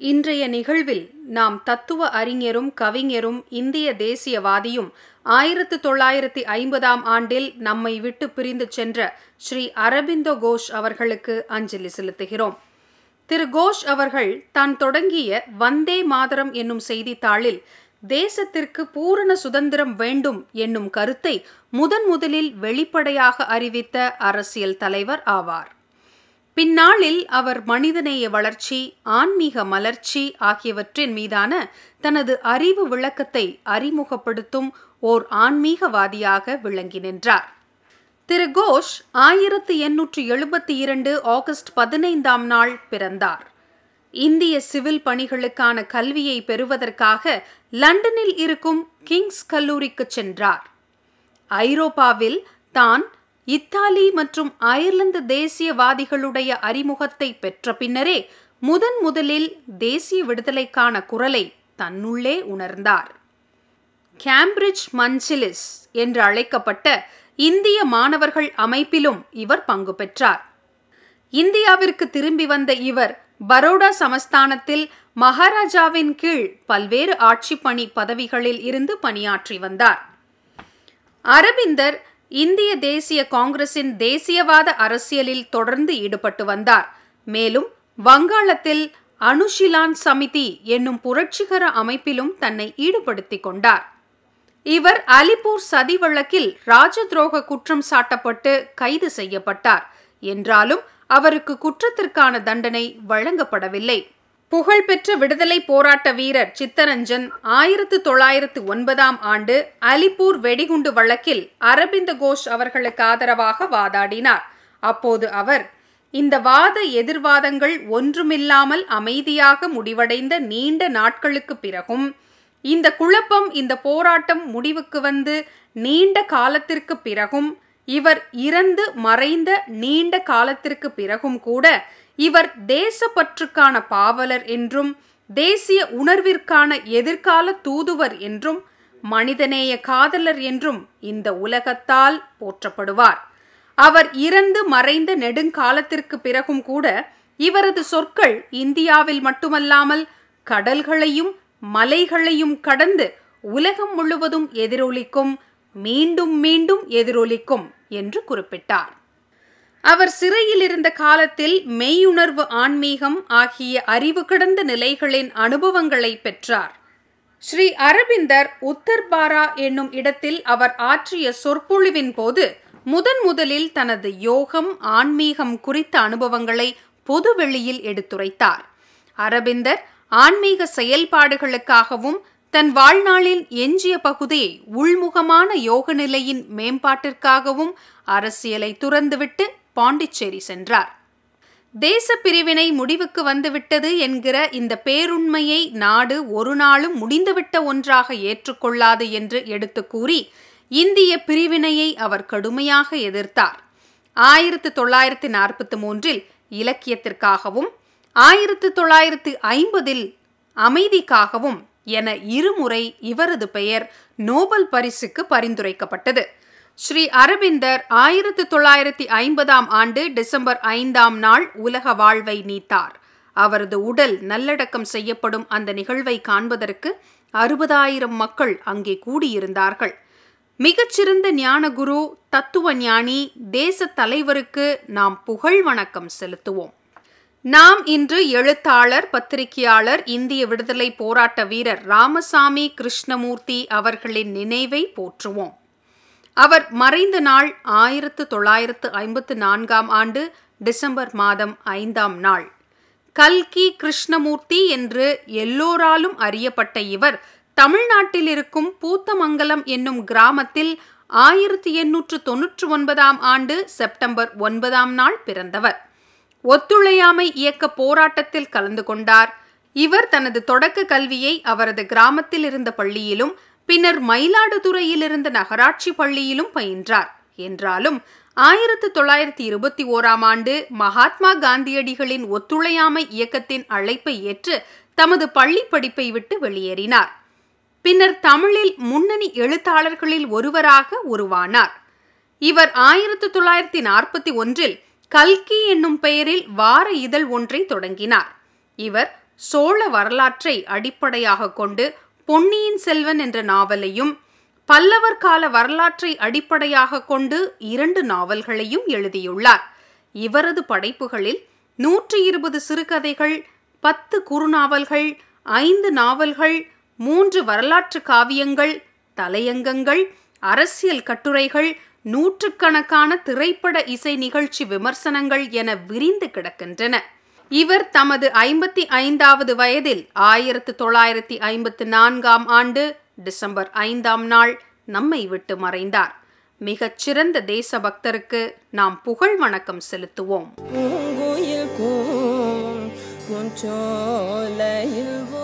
இன்றைய நிகழ்வில் நாம் தத்துவ அறிஞரும் கவிஞரும் இந்திய தேசியவாதியும் ஆயிரத்து தொள்ளாயிரத்தி ஐம்பதாம் ஆண்டில் நம்மை விட்டு பிரிந்து சென்ற ஸ்ரீ அரபிந்தோ கோஷ் அவர்களுக்கு அஞ்சலி செலுத்துகிறோம் திரு கோஷ் அவர்கள் தான் தொடங்கிய வந்தே மாதரம் என்னும் செய்தித்தாளில் தேசத்திற்கு பூரண சுதந்திரம் வேண்டும் என்னும் கருத்தை முதன் முதலில் வெளிப்படையாக அறிவித்த அரசியல் தலைவர் ஆவார் பின்னாளில் அவர் மனிதநேய வளர்ச்சி ஆன்மீக மலர்ச்சி ஆகியவற்றின் மீதான தனது அறிவு விளக்கத்தை அறிமுகப்படுத்தும் ஓர் ஆன்மீகவாதியாக விளங்கி நின்றார் திரு கோஷ் ஆயிரத்து எண்ணூற்று எழுபத்தி இரண்டு ஆகஸ்ட் பதினைந்தாம் நாள் பிறந்தார் இந்திய சிவில் பணிகளுக்கான கல்வியை பெறுவதற்காக லண்டனில் இருக்கும் கிங்ஸ் கல்லூரிக்கு சென்றார் ஐரோப்பாவில் தான் இத்தாலி மற்றும் அயர்லாந்து தேசியவாதிகளுடைய அறிமுகத்தை பெற்ற பின்னரே முதன் முதலில் தேசிய விடுதலைக்கான குரலை தன்னுள்ளே உணர்ந்தார் கேம்பிரிட்ஜ் மன்சிலிஸ் என்று அழைக்கப்பட்ட இந்திய மாணவர்கள் அமைப்பிலும் இவர் பங்கு பெற்றார் இந்தியாவிற்கு திரும்பி வந்த இவர் பரோடா சமஸ்தானத்தில் மகாராஜாவின் கீழ் பல்வேறு ஆட்சி பணி பதவிகளில் இருந்து பணியாற்றி வந்தார் அரவிந்தர் இந்திய தேசிய காங்கிரசின் தேசியவாத அரசியலில் தொடர்ந்து ஈடுபட்டு வந்தார் மேலும் வங்காளத்தில் அனுஷிலான் சமிதி என்னும் புரட்சிகர அமைப்பிலும் தன்னை ஈடுபடுத்திக் கொண்டார் இவர் அலிப்பூர் சதி வழக்கில் ராஜ துரோக குற்றம் சாட்டப்பட்டு கைது செய்யப்பட்டார் என்றாலும் அவருக்கு குற்றத்திற்கான தண்டனை வழங்கப்படவில்லை புகழ்பெற்ற விடுதலை போராட்ட வீரர் சித்தரஞ்சன் ஆயிரத்து தொள்ளாயிரத்து ஒன்பதாம் ஆண்டு அலிப்பூர் வெடிகுண்டு வழக்கில் அரபிந்த கோஷ் அவர்களுக்கு ஆதரவாக வாதாடினார் அப்போது அவர் இந்த வாத எதிர்வாதங்கள் ஒன்றுமில்லாமல் அமைதியாக முடிவடைந்த நீண்ட நாட்களுக்கு பிறகும் இந்த குழப்பம் இந்த போராட்டம் முடிவுக்கு வந்து நீண்ட காலத்திற்கு பிறகும் இவர் இறந்து மறைந்த நீண்ட காலத்திற்கு பிறகும் கூட இவர் தேசப்பற்றுக்கான பாவலர் என்றும் தேசிய உணர்விற்கான எதிர்கால தூதுவர் என்றும் மனிதநேய காதலர் என்றும் இந்த உலகத்தால் போற்றப்படுவார் அவர் இறந்து மறைந்த நெடுங்காலத்திற்கு பிறகும் கூட இவரது சொற்கள் இந்தியாவில் மட்டுமல்லாமல் கடல்களையும் மலைகளையும் கடந்து உலகம் முழுவதும் எதிரொலிக்கும் மீண்டும் மீண்டும் எதிரொலிக்கும் என்று குறிப்பிட்டார் அவர் சிறையில் இருந்த காலத்தில் மெய்யுணர்வு ஆன்மீகம் ஆகிய அறிவு கடந்த நிலைகளின் அனுபவங்களை பெற்றார் ஸ்ரீ அரவிந்தர் உத்தர்பாரா என்னும் இடத்தில் அவர் ஆற்றிய சொற்பொழிவின் போது முதன் முதலில் தனது யோகம் ஆன்மீகம் குறித்த அனுபவங்களை பொதுவெளியில் எடுத்துரைத்தார் அரவிந்தர் ஆன்மீக செயல்பாடுகளுக்காகவும் தன் வாழ்நாளின் எஞ்சிய பகுதியை உள்முகமான யோக நிலையின் மேம்பாட்டிற்காகவும் அரசியலை துறந்துவிட்டு பாண்டிச்சேரி சென்றார் தேச பிரிவினை முடிவுக்கு வந்துவிட்டது என்கிற இந்த பேருண்மையை நாடு ஒரு நாளும் முடிந்துவிட்ட ஒன்றாக ஏற்றுக்கொள்ளாது என்று எடுத்து கூறி இந்திய பிரிவினையை அவர் கடுமையாக எதிர்த்தார் ஆயிரத்து தொள்ளாயிரத்தி நாற்பத்தி மூன்றில் இலக்கியத்திற்காகவும் ஆயிரத்து தொள்ளாயிரத்து ஐம்பதில் அமைதிக்காகவும் என இருமுறை இவரது பெயர் நோபல் பரிசுக்கு பரிந்துரைக்கப்பட்டது ஸ்ரீ அரவிந்தர் ஆயிரத்து தொள்ளாயிரத்தி ஐம்பதாம் ஆண்டு டிசம்பர் ஐந்தாம் நாள் உலக வாழ்வை நீத்தார் அவரது உடல் நல்லடக்கம் செய்யப்படும் அந்த நிகழ்வை காண்பதற்கு அறுபதாயிரம் மக்கள் அங்கே கூடியிருந்தார்கள் மிகச்சிறந்த ஞானகுரு தத்துவ ஞானி தேச தலைவருக்கு நாம் புகழ் வணக்கம் செலுத்துவோம் நாம் இன்று எழுத்தாளர் பத்திரிகையாளர் இந்திய விடுதலை போராட்ட வீரர் ராமசாமி கிருஷ்ணமூர்த்தி அவர்களின் நினைவை போற்றுவோம் அவர் மறைந்த நாள் ஆயிரத்து தொள்ளாயிரத்து ஐம்பத்து நான்காம் ஆண்டு டிசம்பர் மாதம் ஐந்தாம் நாள் கல்கி கிருஷ்ணமூர்த்தி என்று எல்லோராலும் அறியப்பட்ட இவர் தமிழ்நாட்டில் இருக்கும் பூத்தமங்கலம் என்னும் கிராமத்தில் ஆயிரத்தி எண்ணூற்று தொன்னூற்று ஒன்பதாம் ஆண்டு செப்டம்பர் ஒன்பதாம் நாள் பிறந்தவர் ஒத்துழையாமை இயக்க போராட்டத்தில் கலந்து கொண்டார் இவர் தனது தொடக்க கல்வியை அவரது கிராமத்தில் இருந்த பள்ளியிலும் பின்னர் மயிலாடுதுறையில் இருந்த நகராட்சி பள்ளியிலும் பயின்றார் என்றாலும் ஆயிரத்து தொள்ளாயிரத்தி இருபத்தி ஓராம் ஆண்டு மகாத்மா காந்தியடிகளின் ஒத்துழையாமை இயக்கத்தின் அழைப்பை ஏற்று தமது பள்ளி படிப்பை விட்டு வெளியேறினார் பின்னர் தமிழில் முன்னணி எழுத்தாளர்களில் ஒருவராக உருவானார் இவர் ஆயிரத்து தொள்ளாயிரத்தி நாற்பத்தி ஒன்றில் கல்கி என்னும் பெயரில் வார இதழ் ஒன்றை தொடங்கினார் இவர் சோழ வரலாற்றை அடிப்படையாக கொண்டு பொன்னியின் செல்வன் என்ற நாவலையும் பல்லவர் கால வரலாற்றை அடிப்படையாக கொண்டு இரண்டு நாவல்களையும் எழுதியுள்ளார் இவரது படைப்புகளில் நூற்றி இருபது சிறுகதைகள் பத்து குறுநாவல்கள் ஐந்து நாவல்கள் மூன்று வரலாற்று காவியங்கள் தலையங்கங்கள் அரசியல் கட்டுரைகள் நூற்றுக்கணக்கான திரைப்பட இசை நிகழ்ச்சி விமர்சனங்கள் என விரிந்து கிடக்கின்றன இவர் தமது ஐம்பத்தி ஐந்தாவது வயதில் ஆயிரத்து தொள்ளாயிரத்தி ஐம்பத்து நான்காம் ஆண்டு டிசம்பர் ஐந்தாம் நாள் நம்மை விட்டு மறைந்தார் மிகச் சிறந்த தேசபக்தருக்கு நாம் புகழ் வணக்கம் செலுத்துவோம் பூங்குயில் கூம் பூஞ்சோலையில்